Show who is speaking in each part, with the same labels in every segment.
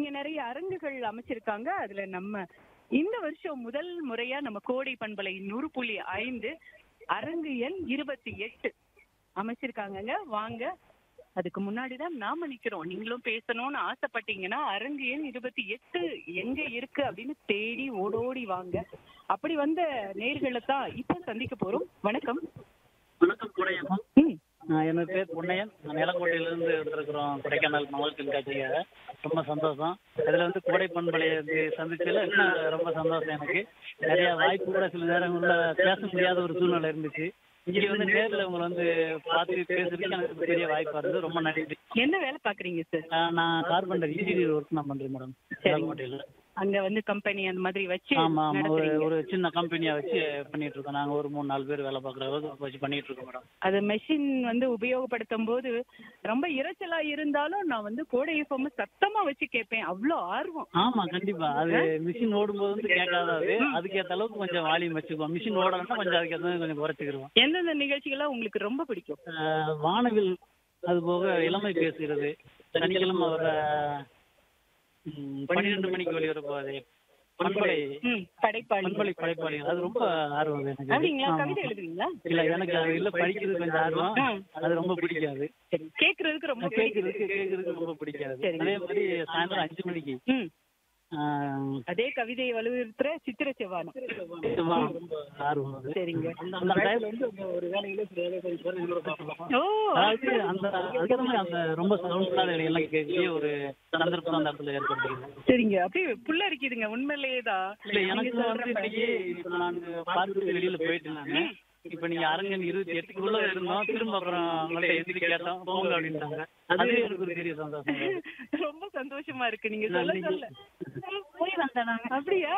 Speaker 1: இங்க நிறைய அரங்குகள் அமைச்சிருக்காங்க அதுல நம்ம இந்த வருஷம் முதல் முறையா நம்ம கோடை பண்பலை நூறு புள்ளி ஐந்து அரங்கு எண் இருபத்தி எட்டு அமைச்சிருக்காங்கங்க வாங்க அதுக்கு முன்னாடி தான் நாம நிக்கிறோம் நீங்களும் பேசணும்னு ஆசைப்பட்டீங்கன்னா அரங்கு எண் இருபத்தி எட்டு எங்க இருக்கு அப்படின்னு தேடி ஓடோடி வாங்க அப்படி வந்த நேர்களை தான் இப்போ சந்திக்க போறோம் வணக்கம்
Speaker 2: வணக்கம் குடையம்மா
Speaker 1: ம்
Speaker 2: என்னோட பேர் பொன்னையன் நான் நிலக்கோட்டையிலேருந்து வந்திருக்கிறோம் கொடைக்கானல் மகள் கண்காட்சியாக ரொம்ப சந்தோஷம் அதில் வந்து கோடை பண்பலையை வந்து சந்திச்சதுல இன்னும் ரொம்ப சந்தோஷம் எனக்கு நிறைய வாய்ப்பு கூட சில நேரங்களில் பேச முடியாத ஒரு சூழ்நிலை இருந்துச்சு இங்கே வந்து நேரில் உங்களை வந்து பார்த்து பேசுறதுக்கு எனக்கு பெரிய வாய்ப்பாக இருந்தது ரொம்ப நன்றி
Speaker 1: என்ன வேலை பாக்குறீங்க சார்
Speaker 2: ஆஹ் நான் கார்பெண்டர் இன்ஜினியர் ஒர்க் நான் பண்ணுறேன் மேடம் நிலக்கோட்டையில்
Speaker 1: அங்க வந்து கம்பெனி அந்த மாதிரி வச்சு
Speaker 2: ஆமா ஆமா ஒரு
Speaker 1: நடத்துறீங்க
Speaker 2: ஒரு சின்ன கம்பெனியா வச்சு பண்ணிட்டு இருக்கோம் நாங்க ஒரு மூணு நாலு பேர் வேலை பார்க்குற அளவுக்கு வச்சு பண்ணிட்டு இருக்கோம் மேடம்
Speaker 1: அது மெஷின் வந்து உபயோகப்படுத்தும் போது ரொம்ப இரைச்சலா இருந்தாலும் நான் வந்து கோடை எஃப்எம் சத்தமா வச்சு கேட்பேன் அவ்வளோ ஆர்வம்
Speaker 2: ஆமா கண்டிப்பா அது மிஷின் ஓடும்போது வந்து கேட்காதாது அதுக்கேத்த அளவுக்கு கொஞ்சம் வால்யூம் வச்சுக்குவோம் மிஷின் ஓடணும்னா கொஞ்சம் அதுக்கேற்ற மாதிரி கொஞ்சம் குறைச்சிக்கிடுவோம்
Speaker 1: எந்தெந்த நிகழ்ச்சிகள்லாம் உங்களுக்கு ரொம்ப பிடிக்கும்
Speaker 2: ஆஹ் வானவில் அது போக இளமை பேசுகிறது சனிக்கிழமை வர ம், பன்னிரெண்டு மணிக்கு வெளிவர போகுது பண்பலை
Speaker 1: ம், படைப்பாளி
Speaker 2: பண்பலை படைப்பாளிகள் அது ரொம்ப ஆர்வம் எனக்கு
Speaker 1: அப்படிங்களா
Speaker 2: ஆமா.
Speaker 1: கவிதை எழுதுவீங்களா
Speaker 2: இல்ல எனக்கு அது இல்ல படிக்கிறது கொஞ்சம் ஆர்வம் அது ரொம்ப பிடிக்காது
Speaker 1: சரி கேக்குறதுக்கு ரொம்ப பிடிக்கும்
Speaker 2: கேட்கறதுக்கு கேட்கறதுக்கு ரொம்ப பிடிக்காது
Speaker 1: சரி.
Speaker 2: அதே மாதிரி சாயந்தரம் அஞ்சு மணிக்கு
Speaker 1: ம்
Speaker 2: ஆஹ்,
Speaker 1: அதே கவிதையை வலுவுறுத்துற சித்திர செவ்வானம்
Speaker 2: ரொம்ப ஆர்வம் அது.
Speaker 1: சரிங்க
Speaker 2: அந்த டைம்ல வந்து அந்த ஒரு வேலையில சில வேலை கொஞ்சம் பேர் எங்களோட பார்க்கலாம்.
Speaker 1: ஓ
Speaker 2: அதாவது அந்த அதுக்கு மாதிரி அந்த ரொம்ப சவுண்ட் இல்லாத வேலையெல்லாம் கேட்கக்கூடிய ஒரு சந்தர்ப்பம் அந்த இடத்துல ஏற்படுத்துகிறது
Speaker 1: சரிங்க அப்படியே புள்ள இருக்குதுங்க உண்மையிலேயே தான்
Speaker 2: இல்ல எனக்கு வந்து இன்னைக்கு இப்ப நான் பார்த்துட்டு வெளியில போயிட்டு நானு இப்ப நீங்க அரங்கன் இருபத்தி எட்டுக்குள்ள இருந்தோம் திரும்ப அப்புறம் உங்கள்ட்ட எந்திரி கேட்டோம் போங்க அப்படின்ட்டாங்க அது எனக்கு ஒரு பெரிய சந்தோஷம்
Speaker 1: ரொம்ப சந்தோஷமா இருக்கு நீங்க சொல்ல
Speaker 2: நன்றி.
Speaker 1: சொல்ல
Speaker 3: போய் வந்தேன் நாங்க
Speaker 1: அப்படியா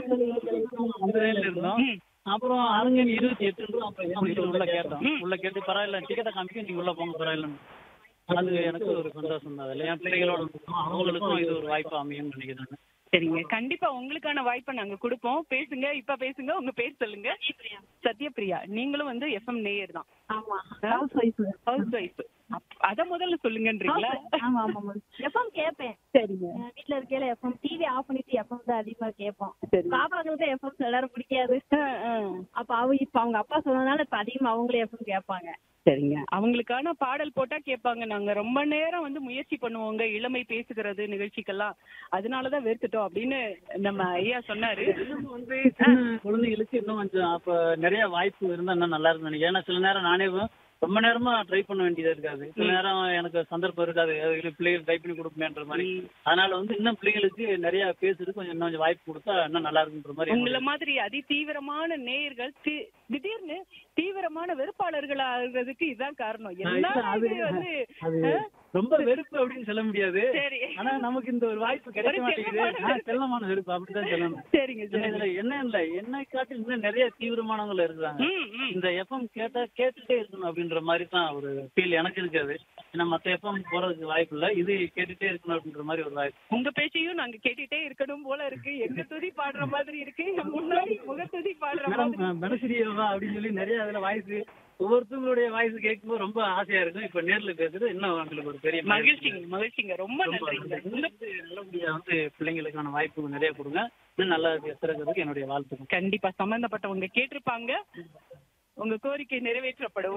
Speaker 2: அந்த வேலையில இருந்தோம்
Speaker 1: ம்.
Speaker 2: அப்புறம் அரங்கன் இருபத்தி எட்டு அப்புறம் எந்திரிச்சு உள்ள கேட்டோம் உள்ள கேட்டு பரவாயில்ல டிக்கெட்டை காமிக்க நீங்க உள்ள போங்க பரவாயில்லன்னு அது எனக்கு ஒரு சந்தோஷம் தான் அதுல என் பிள்ளைகளோட இருக்கோம். அவங்களுக்கும் இது ஒரு வாய்ப்பு அமையும்னு நினைக்கிறேன்
Speaker 1: சரிங்க கண்டிப்பா உங்களுக்கான வாய்ப்பை நாங்க கொடுப்போம் பேசுங்க இப்ப பேசுங்க உங்க பேர் சொல்லுங்க சத்யபிரியா நீங்களும் வந்து எஃப்எம் நேயர் தான்
Speaker 3: ஆமா ஹவுஸ் ஒய்ஃப்
Speaker 1: ஹவுஸ் ஒய்ஃப் அத முதல்ல சொல்லுங்கன்றீங்களா
Speaker 3: ஆமா ஆமா ஆமா எஃப்எம் கேட்பேன்
Speaker 1: சரிங்க
Speaker 3: அஹ் வீட்ல இருக்கையில எஃப்எம் டிவி ஆஃப் பண்ணிட்டு எஃப்எம் தான் அதிகமா கேட்போம்
Speaker 1: சரி
Speaker 3: பாப்பாங்களுக்கு எஃப்எம் எல்லாரும் பிடிக்காது
Speaker 1: ஆ, ஆ.
Speaker 3: அப்ப அவ இப்ப அவங்க அப்பா சொன்னதுனால இப்ப அதிகமா அவங்களே எஃப்எம் கேட்பாங்க
Speaker 1: சரிங்க அவங்களுக்கான பாடல் போட்டா கேட்பாங்க நாங்க ரொம்ப நேரம் வந்து முயற்சி பண்ணுவோங்க இளமை பேசுகிறது நிகழ்ச்சிக்கெல்லாம் அதனாலதான் வெறுத்துட்டோம் அப்படின்னு நம்ம ஐயா சொன்னாரு
Speaker 2: வந்து சின்ன குழந்தைகளுக்கு இன்னும் கொஞ்சம் அப்ப நிறைய வாய்ப்பு இருந்தா இன்னும் நல்லா இருக்கும் நினைக்கிறேன் ஏன்னா சில நேரம் நானே ரொம்ப நேரமா ட்ரை பண்ண வேண்டியதா இருக்காது சில நேரம் எனக்கு சந்தர்ப்பம் இருக்காது அது பிள்ளைகள் ட்ரை பண்ணி கொடுப்பேன்ற மாதிரி அதனால வந்து இன்னும் பிள்ளைகளுக்கு நிறைய பேசுறதுக்கு கொஞ்சம் இன்னும் கொஞ்சம் வாய்ப்பு கொடுத்தா இன்னும் நல்லா இருக்குன்ற மாதிரி
Speaker 1: உங்களை
Speaker 2: என்னோட-
Speaker 1: மாதிரி அதி தீவிரமான நேயர்கள் தி- திடீர்னு தீவிரமான வெறுப்பாளர்கள் ஆகுறதுக்கு இதுதான் காரணம்
Speaker 2: இல்ல,
Speaker 1: எல்லாரும்
Speaker 2: அது-
Speaker 1: இது வந்து
Speaker 2: அது ரொம்ப வெறுப்பு அப்படின்னு சொல்ல முடியாது
Speaker 1: சரி
Speaker 2: ஆனா நமக்கு இந்த ஒரு வாய்ப்பு கிடைக்க
Speaker 1: ஒரு
Speaker 2: மாட்டேங்குது
Speaker 1: செல்லமான
Speaker 2: ஆ, செல்லமான வெறுப்பு அப்படிதான் சொல்லணும்
Speaker 1: சரிங்க
Speaker 2: இதுல
Speaker 1: சரிங்க
Speaker 2: என்ன இல்ல என்ன காட்டி இன்னும் நிறைய தீவிரமானவங்க இருக்கிறாங்க
Speaker 1: ம், ம்.
Speaker 2: இந்த எஃப்எம் கேட்டா கேட்டுட்டே இருக்கணும் அப்படின்ற மாதிரி தான் ஒரு ஃபீல் எனக்கு இருக்காது ஏன்னா மத்த எஃப்எம் போறதுக்கு வாய்ப்பு இல்ல இது கேட்டுட்டே இருக்கணும் அப்படின்ற மாதிரி ஒரு வாய்ப்பு
Speaker 1: உங்க பேச்சையும் நாங்க கேட்டுட்டே இருக்கணும் போல இருக்கு எங்க துதி பாடுற மாதிரி இருக்கு முன்னாடி முகத்துதி பாடுற மாதிரி
Speaker 2: மேடம் பெனசிரியவா அப்படின்னு சொல்லி நிறைய அதுல வாய்ஸ் ஒவ்வொருத்தவங்களுடைய வாய்ஸ் கேட்கும்போது ரொம்ப ஆசையா இருக்கும் இப்ப நேர்ல பேசுறது இன்னும் உங்களுக்கு ஒரு பெரிய
Speaker 1: மகிழ்ச்சிங்க மகிழ்ச்சிங்க ரொம்ப நன்றிங்க
Speaker 2: உங்களுக்கு நல்லபடியா வந்து பிள்ளைங்களுக்கான வாய்ப்பு நிறைய கொடுங்க இன்னும் நல்லா திறக்கிறதுக்கு என்னுடைய வாழ்த்துக்கள்
Speaker 1: கண்டிப்பா சம்பந்தப்பட்டவங்க கேட்டிருப்பாங்க உங்க கோரிக்கை நிறைவேற்றப்படும்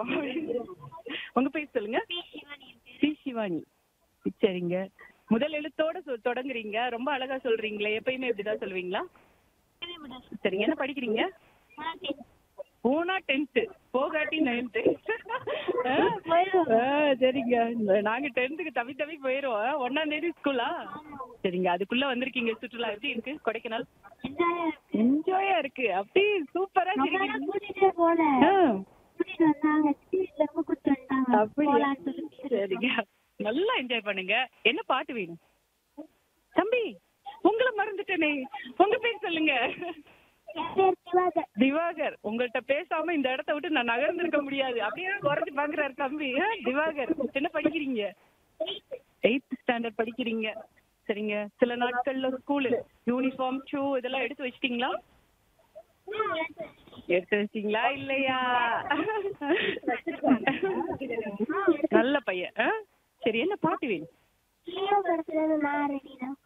Speaker 1: உங்க பேர் சொல்லுங்க சி சிவானி சரிங்க முதல் எழுத்தோட சொ- தொடங்குறீங்க ரொம்ப அழகா சொல்றீங்களே எப்பயுமே இப்படிதான் சொல்லுவீங்களா சரிங்க என்ன படிக்கிறீங்க போனா டென்த்து போகாட்டி நைன்த்து சரிங்க இந்த நாங்க டென்த்துக்கு தவி தவி போயிருவோம் ஒன்னாம் தேதி ஸ்கூலா சரிங்க அதுக்குள்ள வந்திருக்கீங்க சுற்றுலா எப்படி இருக்கு கொடைக்கானல் என்ஜாயா இருக்கு அப்படி சூப்பரா இருக்கீங்க
Speaker 3: கூட்டிட்டே போல
Speaker 1: ஆ,
Speaker 3: கூட்டிட்டு வந்தாங்க வீட்டுல இருந்து கூட்டிட்டு வந்துட்டாங்க
Speaker 1: அப்படியா
Speaker 3: போலான்னு சொல்லி
Speaker 1: சரிங்க நல்லா என்ஜாய் பண்ணுங்க என்ன பாட்டு வேணும் தம்பி உங்களை மறந்துட்டேனே உங்க பேர் சொல்லுங்க
Speaker 3: என் பேர் திவாகர்
Speaker 1: திவாகர் உங்கள்ட்ட பேசாம இந்த இடத்த விட்டு நான் நகர்ந்திருக்க முடியாது அப்படியே குறைஞ்சு பாக்குறாரு தம்பி ஆ, திவாகர் என்ன படிக்கிறீங்க எயித் ஸ்டாண்டர்ட் படிக்கிறீங்க சரிங்க சில நாட்கள்ல ஸ்கூலு யூனிஃபார்ம் ஷூ இதெல்லாம் எடுத்து வச்சிட்டீங்களா எடுத்து வச்சிட்டீங்களா இல்லையா நல்ல பையன் ஆ? சரி என்ன பாட்டு வேணும்
Speaker 3: லியோ படத்துல நான் ரெடி தான்